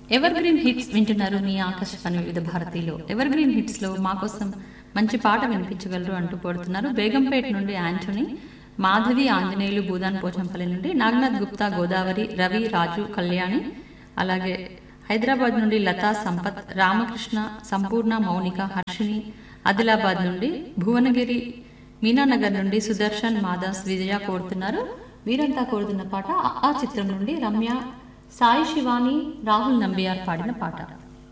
ever green hits వింటున్నారు మీ ఆకాశవాణి వివిధ భారతీలో ever green hits లో మా కోసం మంచి పాట వినిపించగలరు అంటూ కోరుతున్నారు బేగంపేట నుండి యాంటోనీ మాధవి ఆంజనేయులు భూదాన్ పోచంపల్లి నుండి నాగనాథ్ గుప్తా గోదావరి రవి రాజు కళ్యాణి అలాగే హైదరాబాద్ నుండి లతా సంపత్ రామకృష్ణ సంపూర్ణ మౌనిక హర్షిని ఆదిలాబాద్ నుండి భువనగిరి మీనానగర్ నుండి సుదర్శన్ మాదాస్ విజయ కోరుతున్నారు వీరంతా కోరుతున్న పాట ఆ చిత్రం నుండి రమ్య సాయి శివాని రాహుల్ నంబియార్ పాడిన పాట